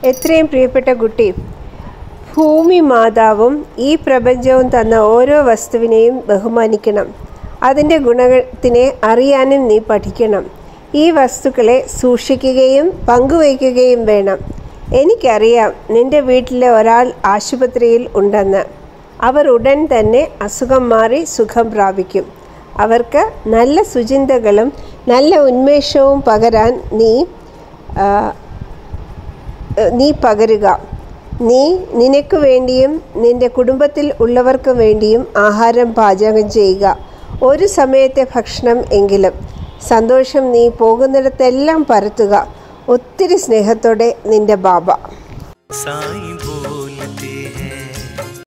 എത്രയും പ്രിയപ്പെട്ട കുട്ടി ഭൂമി മാതാവും ഈ പ്രപഞ്ചവും തന്ന ഓരോ വസ്തുവിനെയും ബഹുമാനിക്കണം അതിൻ്റെ ഗുണത്തിനെ അറിയാനും നീ പഠിക്കണം ഈ വസ്തുക്കളെ സൂക്ഷിക്കുകയും പങ്കുവയ്ക്കുകയും വേണം എനിക്കറിയാം നിന്റെ വീട്ടിലെ ഒരാൾ ആശുപത്രിയിൽ ഉണ്ടെന്ന് അവർ ഉടൻ തന്നെ അസുഖം മാറി സുഖം പ്രാപിക്കും അവർക്ക് നല്ല സുചിന്തകളും നല്ല ഉന്മേഷവും പകരാൻ നീ ആ, നീ പകരുക നീ നിനക്ക് വേണ്ടിയും നിന്റെ കുടുംബത്തിൽ ഉള്ളവർക്ക് വേണ്ടിയും ആഹാരം പാചകം ചെയ്യുക ഒരു സമയത്തെ ഭക്ഷണം എങ്കിലും സന്തോഷം നീ പോകുന്നിടത്തെല്ലാം പരത്തുക ഒത്തിരി സ്നേഹത്തോടെ നിന്റെ ബാബ സായി